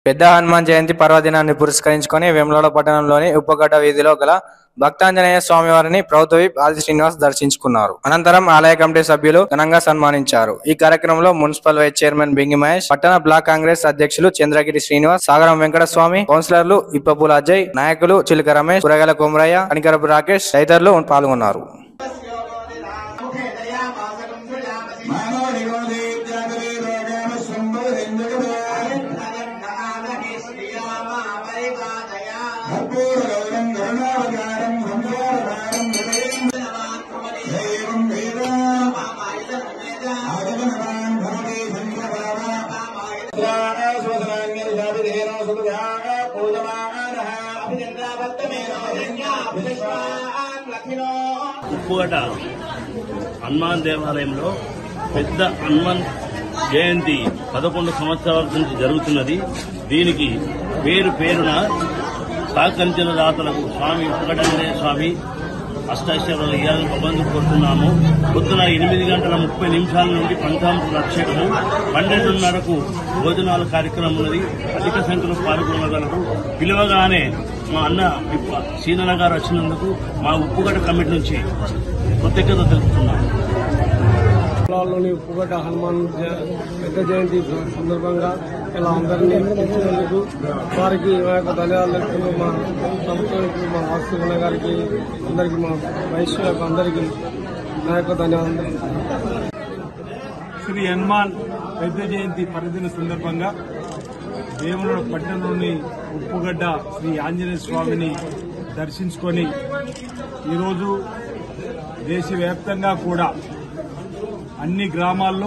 పెద్ద హనుమాన్ జయంతి పర్వదినాన్ని పురస్కరించుకొని వేములవాడ పట్టణంలోని ఉప్పగడ్డ వీధిలో గల భక్తాంజనేయ స్వామివారిని ప్రభుత్వ విప్ ఆది శ్రీనివాస్ దర్శించుకున్నారు అనంతరం ఆలయ కమిటీ సభ్యులు ఘనంగా సన్మానించారు ఈ కార్యక్రమంలో municipal vice chairman Bingi Mahesh పట్టణ బ్లాక్ కాంగ్రెస్ అధ్యక్షులు చంద్రగిరి శ్రీనివాస్ సాగరం వెంకటస్వామి కౌన్సిలర్లు ఇప్పపూల అజయ్ నాయకులు చిలుక రమేష్ కూరగాయల కొమరయ్య కనికరపు రాకేష్ తదితరులు పాల్గొన్నారు ఉప్పుగడ్డ హనుమాన్ దేవాలయంలో పెద్ద హనుమాన్ జయంతి పదకొండు సంవత్సరాల నుంచి జరుగుతున్నది దీనికి పేరు పేరున సహకరించిన దాతలకు స్వామి ఉప్పుగడ్డ స్వామి అష్టాశ్వరాలు ఇవ్వాలని ప్రబంధం కోరుతున్నాము పొద్దున ఎనిమిది గంటల ముప్పై నిమిషాల నుండి పంచామృత అభిషేకము పన్నెండున్నరకు భోజనాల కార్యక్రమం ఉన్నది అధిక సంఖ్యలో పాల్గొనగలరు పిలువగానే మా అన్న ఇప్ప- సీనన్న గారు వచ్చినందుకు మా ఉప్పుగడ్డ కమిటీ నుంచి కృతజ్ఞత తెలుపుతున్నాము జిల్లాలోని ఉప్పుగడ్డ హనుమాన్ జ- పెద్ద జయంతి సందర్భంగా ఇలా అందరినీ పిలిచినందుకు వారికి మా యొక్క ధన్యవాదాలు తెలుపుతూ మా సంస్థలకు మా వాస్తున్న గారికి అందరికి మా వైశ్యులకు అందరికీ నా యొక్క ధన్యవాదాలు తెలుపుతున్నాను. శ్రీ హనుమాన్ పెద్ద జయంతి పర్వదిన సందర్భంగా వేములవాడ పట్టణంలోని ఉప్పుగడ్డ శ్రీ ఆంజనేయ స్వామిని దర్శించుకొని ఈరోజు దేశవ్యాప్తంగా కూడా అన్ని గ్రామాల్లో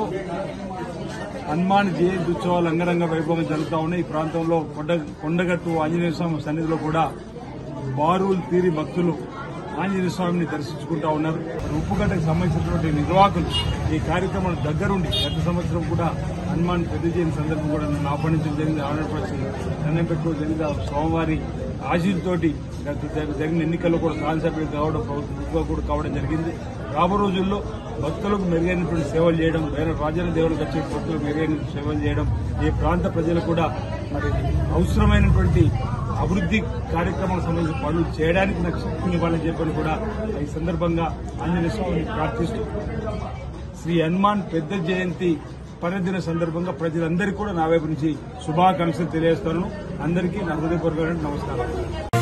హనుమాన్ జయంతి ఉత్సవాలు అంగరంగ వైభవంగా జరుగుతూ ఉన్నాయి ఈ ప్రాంతంలో కొండ కొండగట్టు ఆంజనేయ స్వామి సన్నిధిలో కూడా బారులు తీరి భక్తులు ఆంజనేయ స్వామిని దర్శించుకుంటా ఉన్నారు ఉప్పుగడ్డకు సంబంధించినటువంటి నిర్వాహకులు ఈ కార్యక్రమం దగ్గరుండి గత సంవత్సరం కూడా హనుమాన్ పెద్ద జయంతి సందర్భం కూడా నన్ను ఆహ్వానించడం జరిగింది ఆంధ్రప్రదేశ్ దండం పెట్టుకోవడం జరిగింది ఆ స్వామివారి ఆశీలతోటి గత జరి- జరిగిన ఎన్నికల్లో కూడా శాసనసభ్యులు కావడం ప్రభుత్వం కూడా కావడం జరిగింది రాబో రోజుల్లో భక్తులకు మెరుగైనటువంటి సేవలు చేయడం వేరే రాజన్న దేవులకు వచ్చే భక్తులకు మెరుగైన సేవలు చేయడం ఈ ప్రాంత ప్రజలు కూడా మరి అవసరమైనటువంటి అభివృద్ధి కార్యక్రమాలకు సంబంధించిన పనులు చేయడానికి నాకు శక్తిని ఇవ్వాలని చెప్పని కూడా ఈ సందర్భంగా ఆంజనేయ స్వామిని ప్రార్థిస్తూ శ్రీ హనుమాన్ పెద్ద జయంతి పర్వదిన సందర్భంగా ప్రజలందరికీ కూడా నా వైపు నుంచి శుభాకాంక్షలు తెలియజేస్తాను అందరికీ నా హృదయపూర్వకమైన నమస్కారం